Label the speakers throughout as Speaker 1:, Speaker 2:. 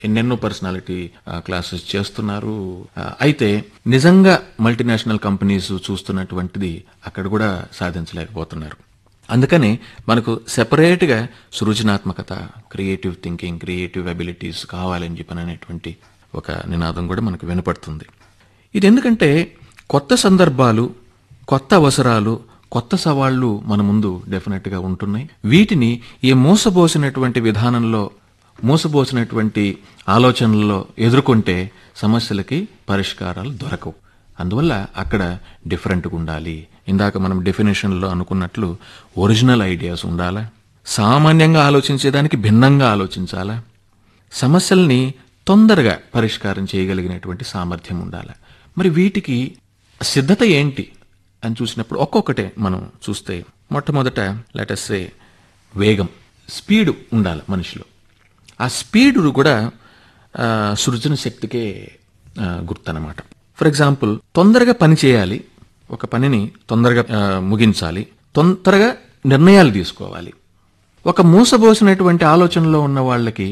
Speaker 1: ఎన్నెన్నో personality classes చేస్తున్నారు ఆ, అయితే నిజంగా మల్టీనేషనల్ కంపెనీస్ చూస్తున్నటువంటిది అక్కడ కూడా సాధించలేకపోతున్నారు అందుకని మనకు సెపరేట్ గా సృజనాత్మకత క్రియేటివ్ థింకింగ్ క్రియేటివ్ అబిలిటీస్ కావాలని చెప్పని అనేటువంటి ఒక నినాదం కూడా మనకు వినపడుతుంది ఇది ఎందుకంటే కొత్త సందర్భాలు కొత్త అవసరాలు కొత్త సవాళ్లు మన ముందు డెఫినెట్ గా ఉంటున్నాయి వీటిని ఈ మోసబోసినటువంటి విధానంలో మోసబోసినటువంటి ఆలోచనల్లో ఎదుర్కొంటే సమస్యలకి పరిష్కారాలు దొరకవు అందువల్ల అక్కడ డిఫరెంట్గా ఉండాలి ఇందాక మనం డెఫినేషన్లో అనుకున్నట్లు ఒరిజినల్ ఐడియాస్ ఉండాలా సామాన్యంగా ఆలోచించేదానికి భిన్నంగా ఆలోచించాలా సమస్యల్ని తొందరగా పరిష్కారం చేయగలిగినటువంటి సామర్థ్యం ఉండాలి మరి వీటికి సిద్ధత ఏంటి అని చూసినప్పుడు ఒక్కొక్కటే మనం చూస్తే మొట్టమొదట లెటస్సే వేగం స్పీడ్ ఉండాలి మనిషిలో ఆ స్పీడ్ కూడా ఆ, సృజన శక్తికే ఆ, గుర్తనమాట ఫర్ ఎగ్జాంపుల్ తొందరగా పని చేయాలి ఒక పనిని తొందరగా ఆ, ముగించాలి తొందరగా నిర్ణయాలు తీసుకోవాలి ఒక మూసబోసినటువంటి ఆలోచనలో ఉన్న వాళ్ళకి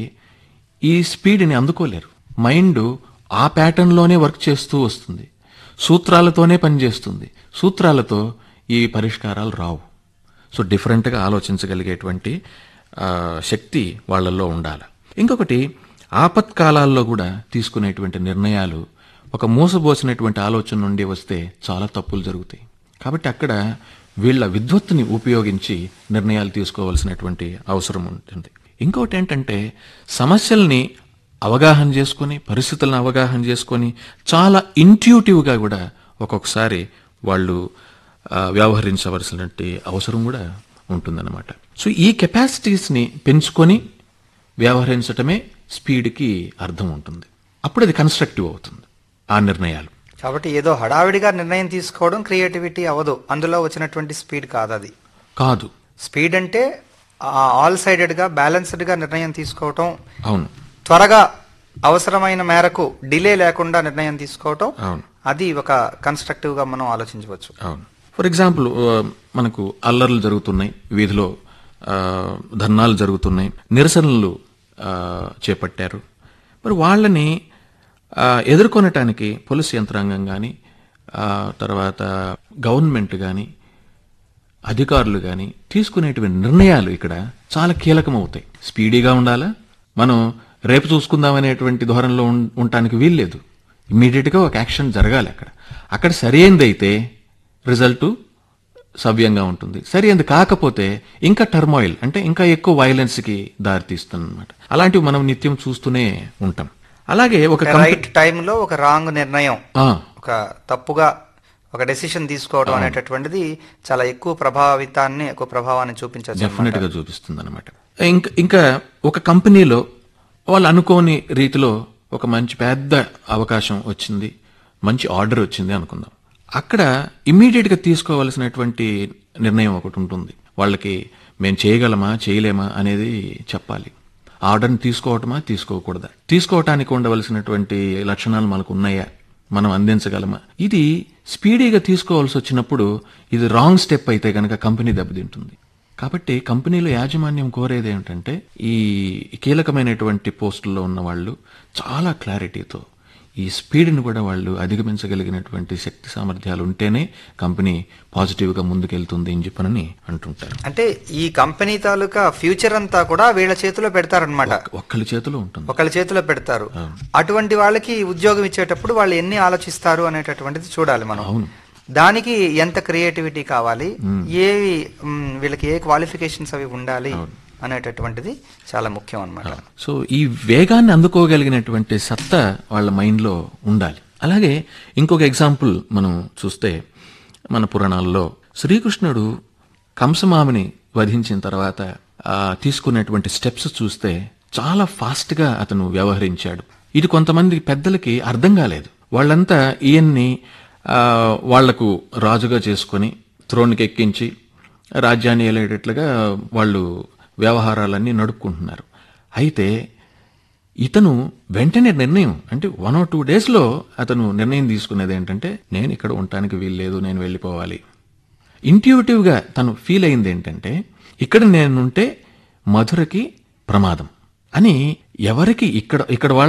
Speaker 1: ఈ స్పీడ్ని అందుకోలేరు మైండ్ ఆ ప్యాటర్న్లోనే వర్క్ చేస్తూ వస్తుంది సూత్రాలతోనే పనిచేస్తుంది సూత్రాలతో ఈ పరిష్కారాలు రావు సో డిఫరెంట్గా ఆలోచించగలిగేటువంటి ఆ, శక్తి వాళ్ళల్లో ఉండాలి ఇంకొకటి ఆపత్కాలాల్లో కూడా తీసుకునేటువంటి నిర్ణయాలు ఒక మూసబోసినటువంటి ఆలోచన నుండి వస్తే చాలా తప్పులు జరుగుతాయి కాబట్టి అక్కడ వీళ్ళ విద్వత్తుని ఉపయోగించి నిర్ణయాలు తీసుకోవాల్సినటువంటి అవసరం ఉంటుంది ఇంకోటి ఏంటంటే సమస్యల్ని అవగాహన చేసుకొని పరిస్థితులను అవగాహన చేసుకొని చాలా ఇంట్యూటివ్గా కూడా ఒక్కొక్కసారి వాళ్ళు ఆ, వ్యవహరించవలసినటువంటి అవసరం కూడా ఉంటుందన్నమాట సో ఈ కెపాసిటీస్ని పెంచుకొని వ్యవహరించటమే స్పీడ్కి అర్థం ఉంటుంది అప్పుడు అది కన్స్ట్రక్టివ్ అవుతుంది ఆ నిర్ణయాలు
Speaker 2: కాబట్టి ఏదో హడావిడిగా నిర్ణయం తీసుకోవడం క్రియేటివిటీ అవ్వదు అందులో వచ్చినటువంటి స్పీడ్ కాదు అది
Speaker 1: కాదు
Speaker 2: స్పీడ్ అంటే ఆల్ సైడెడ్ గా బ్యాలెన్స్డ్ గా నిర్ణయం తీసుకోవటం
Speaker 1: అవును
Speaker 2: త్వరగా అవసరమైన మేరకు డిలే లేకుండా నిర్ణయం తీసుకోవటం
Speaker 1: అవును
Speaker 2: అది ఒక కన్స్ట్రక్టివ్ గా మనం ఆలోచించవచ్చు
Speaker 1: అవును ఫర్ ఎగ్జాంపుల్ ఆ, మనకు అల్లర్లు జరుగుతున్నాయి వీధిలో ఆ, ధర్నాలు జరుగుతున్నాయి నిరసనలు ఆ, చేపట్టారు మరి వాళ్ళని ఆ, ఎదుర్కొనటానికి పోలీస్ యంత్రాంగం కానీ తర్వాత గవర్నమెంట్ కానీ అధికారులు కానీ తీసుకునేటువంటి నిర్ణయాలు ఇక్కడ చాలా కీలకమవుతాయి స్పీడీగా ఉండాలా మనం రేపు చూసుకుందామనేటువంటి ధోరణిలో ఉం- ఉండటానికి వీల్లేదు ఇమ్మీడియట్గా ఒక యాక్షన్ జరగాలి అక్కడ అక్కడ సరైనదైతే రిజల్ట్ సవ్యంగా ఉంటుంది సరైనది కాకపోతే ఇంకా టర్మాయిల్ అంటే ఇంకా ఎక్కువ వైలెన్స్కి దారితీస్తుంది అనమాట అలాంటివి మనం నిత్యం చూస్తూనే ఉంటాం అలాగే ఒక కంపెనీ-
Speaker 2: రైట్ టైంలో ఒక రాంగ్ నిర్ణయం
Speaker 1: ఆ,
Speaker 2: ఒక తప్పుగా ఒక డెసిషన్ తీసుకోవడం అనేటటువంటిది చాలా ఎక్కువ ప్రభావితాన్ని ఎక్కువ ప్రభావాన్ని చూపించవచ్చు
Speaker 1: డెఫినెట్ గా చూపిస్తుంది అనమాట ఇంకా ఇంకా ఒక కంపెనీలో వాళ్ళు అనుకోని రీతిలో ఒక మంచి పెద్ద అవకాశం వచ్చింది మంచి ఆర్డర్ వచ్చింది అనుకుందాం అక్కడ ఇమ్మీడియట్ గా తీసుకోవాల్సినటువంటి నిర్ణయం ఒకటి ఉంటుంది వాళ్ళకి మేము చేయగలమా చేయలేమా అనేది చెప్పాలి ఆర్డర్ని తీసుకోవటమా తీసుకోకూడదా తీసుకోవటానికి ఉండవలసినటువంటి లక్షణాలు మనకు ఉన్నాయా మనం అందించగలమా ఇది స్పీడీగా తీసుకోవాల్సి వచ్చినప్పుడు ఇది రాంగ్ స్టెప్ అయితే కనుక కంపెనీ దెబ్బతింటుంది కాబట్టి కంపెనీలో యాజమాన్యం కోరేది ఏమిటంటే ఈ కీలకమైనటువంటి పోస్టుల్లో ఉన్న వాళ్ళు చాలా క్లారిటీతో ఈ స్పీడ్ని కూడా వాళ్ళు అధిగమించగలిగినటువంటి శక్తి సామర్థ్యాలు ఉంటేనే కంపెనీ పాజిటివ్గా ముందుకెళ్తుంది అని చెప్పనని అంటుంటారు
Speaker 2: అంటే ఈ కంపెనీ తాలూకా ఫ్యూచర్ అంతా కూడా వీళ్ళ చేతిలో పెడతారనమాట
Speaker 1: ఒక్కళ్ళ చేతిలో ఉంటుంది
Speaker 2: ఒకళ్ళ చేతిలో పెడతారు అటువంటి వాళ్ళకి ఉద్యోగం ఇచ్చేటప్పుడు వాళ్ళు ఎన్ని ఆలోచిస్తారు అనేటటువంటిది చూడాలి మనం
Speaker 1: అవును.
Speaker 2: దానికి ఎంత క్రియేటివిటీ కావాలి ఏవి మ్, వీళ్ళకి ఏ క్వాలిఫికేషన్స్ అవి ఉండాలి అనేటటువంటిది చాలా ముఖ్యం అన్నమాట
Speaker 1: సో ఈ వేగాన్ని అందుకోగలిగినటువంటి సత్తా వాళ్ళ మైండ్లో ఉండాలి అలాగే ఇంకొక ఎగ్జాంపుల్ మనం చూస్తే మన పురాణాల్లో శ్రీకృష్ణుడు కంసమామిని వధించిన తర్వాత ఆ, తీసుకున్నటువంటి స్టెప్స్ చూస్తే చాలా ఫాస్ట్గా అతను వ్యవహరించాడు ఇది కొంతమంది పెద్దలకి అర్థం కాలేదు వాళ్ళంతా ఈయన్ని ఆ, వాళ్లకు రాజుగా చేసుకొని త్రోన్కి ఎక్కించి రాజ్యాన్ని ఏలేటట్లుగా వాళ్ళు వ్యవహారాలన్నీ నడుపుకుంటున్నారు అయితే ఇతను వెంటనే నిర్ణయం అంటే వన్ ఆర్ టూ డేస్లో అతను నిర్ణయం తీసుకునేది ఏంటంటే నేను ఇక్కడ ఉండటానికి వీల్లేదు నేను వెళ్ళిపోవాలి ఇంట్యూటివ్గా తను ఫీల్ అయింది ఏంటంటే ఇక్కడ నేనుంటే మధురకి ప్రమాదం అని ఎవరికి ఇక్కడ ఇక్కడ